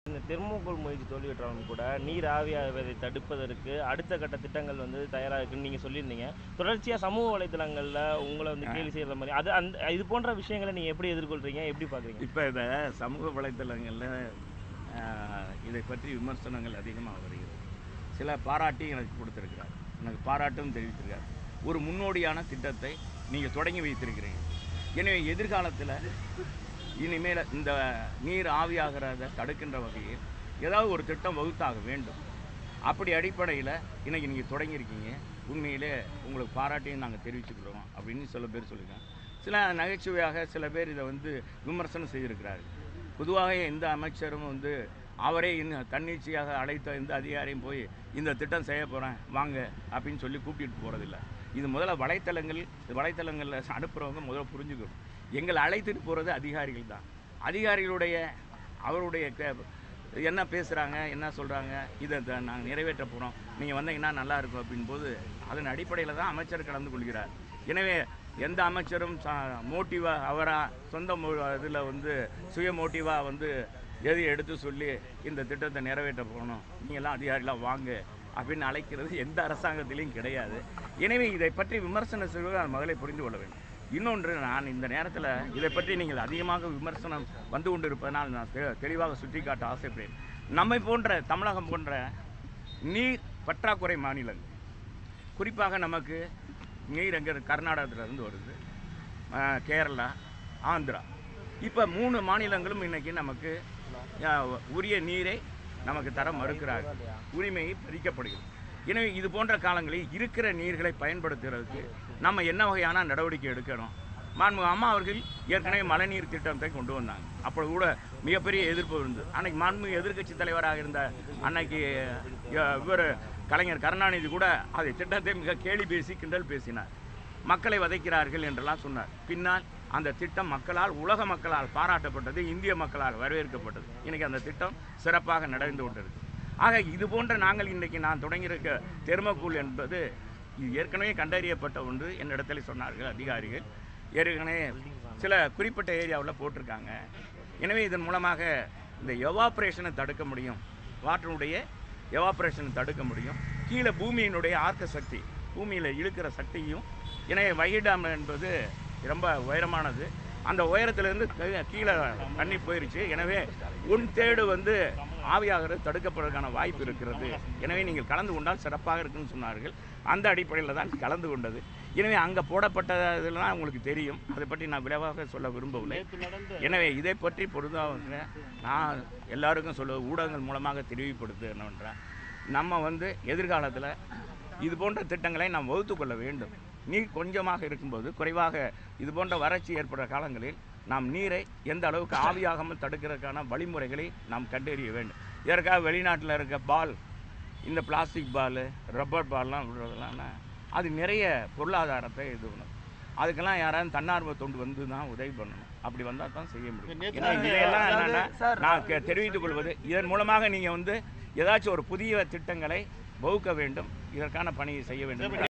இந்த தெர்மோகோல் முயற்சி தோல்வியுற்றாலும் கூட நீர் ஆவியாவதை தடுப்பதற்கு அடுத்த கட்ட திட்டங்கள் வந்து தயாராக இருக்குன்னு நீங்கள் சொல்லியிருந்தீங்க தொடர்ச்சியாக சமூக வலைத்தளங்களில் உங்களை வந்து கேலி செய்கிற மாதிரி அது அந்த இது போன்ற விஷயங்களை நீங்கள் எப்படி எதிர்கொள்கிறீங்க எப்படி பார்க்குறீங்க இப்போ இந்த சமூக வலைத்தளங்களில் ஆஹ், இதை பற்றி விமர்சனங்கள் அதிகமாக வருகிறது சில பாராட்டி எனக்கு கொடுத்துருக்கிறார் எனக்கு பாராட்டும் தெரிவித்திருக்கார் ஒரு முன்னோடியான திட்டத்தை நீங்கள் தொடங்கி வைத்திருக்கிறீங்க எனவே எதிர்காலத்தில் இனிமேல் இந்த நீர் ஆவியாகிறத தடுக்கின்ற வகையில் ஏதாவது ஒரு திட்டம் வகுத்தாக வேண்டும் அப்படி அடிப்படையில் இன்னைக்கு நீங்கள் தொடங்கியிருக்கீங்க உண்மையிலே உங்களுக்கு பாராட்டையும் நாங்கள் தெரிவிச்சுக்கிறோம் அப்படின்னு சில பேர் சொல்லியிருக்காங்க சில நகைச்சுவையாக சில பேர் இதை வந்து விமர்சனம் செய்திருக்கிறார்கள் பொதுவாக எந்த அமைச்சரும் வந்து அவரே இன்னும் தன்னிச்சையாக அழைத்த எந்த அதிகாரியும் போய் இந்த திட்டம் செய்ய போகிறேன் வாங்க அப்படின்னு சொல்லி கூப்பிட்டு போகிறதில்ல இது முதல்ல வலைத்தளங்கள் வலைத்தளங்களில் அனுப்புகிறவங்க முதல்ல புரிஞ்சுக்கணும் எங்களை அழைத்துட்டு போகிறது அதிகாரிகள் தான் அதிகாரிகளுடைய அவருடைய கே- என்ன பேசுகிறாங்க என்ன சொல்கிறாங்க இதை த- நாங்கள் நிறைவேற்ற போகிறோம் நீங்கள் வந்தீங்கன்னா நல்லா இருக்கும் அப்படின் போது அதன் அடிப்படையில் தான் அமைச்சர் கலந்து கொள்கிறார் எனவே எந்த அமைச்சரும் மோட்டிவாக அவராக சொந்த இதில் வந்து சுய மோட்டிவாக வந்து எது எடுத்து சொல்லி இந்த திட்டத்தை நிறைவேற்ற போகணும் நீங்கள்லாம் அதிகாரிலாம் வாங்க அப்படின்னு அழைக்கிறது எந்த அரசாங்கத்திலையும் கிடையாது எனவே இதை பற்றி விமர்சனம் செய்வது நான் முதலே புரிந்து கொள்ள வேண்டும் இன்னொன்று நான் இந்த நேரத்தில் இதை பற்றி நீங்கள் அதிகமாக விமர்சனம் வந்து கொண்டிருப்பதனால் நான் தெ- தெளிவாக சுட்டிக்காட்ட ஆசைப்படுறேன் நம்மை போன்ற தமிழகம் போன்ற நீர் பற்றாக்குறை மாநிலங்கள் குறிப்பாக நமக்கு நீர் எங்கே கர்நாடகத்திலிருந்து வருது அஹ், கேரளா ஆந்திரா இப்போ மூணு மாநிலங்களும் இன்னைக்கு நமக்கு அஹ், உரிய நீரை நமக்கு தர மறுக்கிறார்கள் உரிமையை பறிக்கப்படுகிறது எனவே இது போன்ற காலங்களில் இருக்கிற நீர்களை பயன்படுத்துறதுக்கு நம்ம என்ன வகையான நடவடிக்கை எடுக்கணும் மாண்பு அம்மா அவர்கள் ஏற்கனவே மழைநீர் திட்டத்தை கொண்டு வந்தாங்க அப்போ கூட மிகப்பெரிய எதிர்ப்பு இருந்தது அன்னைக்கு மாண்பு எதிர்க்கட்சி தலைவராக இருந்த அன்னைக்கு அஹ், இவர் கலைஞர் கருணாநிதி கூட அதை திட்டத்தை மிக கேலி பேசி கிண்டல் பேசினார் மக்களை வதைக்கிறார்கள் என்றெல்லாம் சொன்னார் பின்னால் அந்த திட்டம் மக்களால் உலக மக்களால் பாராட்டப்பட்டது இந்திய மக்களால் வரவேற்கப்பட்டது இன்னைக்கு அந்த திட்டம் சிறப்பாக நடந்து கொண்டிருக்கு ஆக இது போன்ற நாங்கள் இன்றைக்கி நான் தொடங்கியிருக்க தெர்மக்கூல் என்பது இது ஏற்கனவே கண்டறியப்பட்ட ஒன்று என்னிடத்தில் சொன்னார்கள் அதிகாரிகள் ஏற்கனவே சில குறிப்பிட்ட ஏரியாவில் போட்டிருக்காங்க எனவே இதன் மூலமாக இந்த எவாப்ரேஷனை தடுக்க முடியும் வாட்டருடைய எவாப்ரேஷனை தடுக்க முடியும் கீழே பூமியினுடைய ஆர்க்க சக்தி பூமியில் இழுக்கிற சக்தியும் எனவே வைகை டேம் என்பது ரொம்ப உயரமானது அந்த உயரத்திலிருந்து கீழே- கீழே தண்ணி போயிருச்சு எனவே உன் தேடு வந்து ஆவியாகிறது தடுக்கப்படுவதற்கான வாய்ப்பு இருக்கிறது எனவே நீங்கள் கலந்து கொண்டால் சிறப்பாக இருக்குன்னு சொன்னார்கள் அந்த அடிப்படையில் தான் கலந்து கொண்டது எனவே அங்கே போடப்பட்ட இதெல்லாம் உங்களுக்கு தெரியும் அதை பற்றி நான் விரைவாக சொல்ல விரும்பவில்லை எனவே இதை பற்றி பொருளாக நான் எல்லாருக்கும் சொல்ல ஊடகங்கள் மூலமாக தெரிவிப்படுத்து என்னவென்றால் நம்ம வந்து எதிர்காலத்தில் இது போன்ற திட்டங்களை நாம் வகுத்து கொள்ள வேண்டும் நீர் கொஞ்சமாக இருக்கும்போது குறைவாக இது போன்ற வறட்சி ஏற்படுற காலங்களில் நாம் நீரை எந்த அளவுக்கு ஆவியாகாமல் தடுக்கிறதுக்கான வழிமுறைகளை நாம் கண்டறிய வேண்டும் இதற்காக வெளிநாட்டில் இருக்க பால் இந்த பிளாஸ்டிக் பால் ரப்பர் பால்லாம் விடுறதெல்லாம் அது நிறைய பொருளாதாரத்தை இது பண்ணும் அதுக்கெல்லாம் யாராவது தன்னார்வ தொண்டு வந்து தான் உதவி பண்ணணும் அப்படி வந்தால் தான் செய்ய முடியும் ஏன்னா இதையெல்லாம் என்னன்னா நான் கே- தெரிவித்துக் கொள்வது இதன் மூலமாக நீங்கள் வந்து ஏதாச்சும் ஒரு புதிய திட்டங்களை வகுக்க வேண்டும் இதற்கான பணியை செய்ய வேண்டும்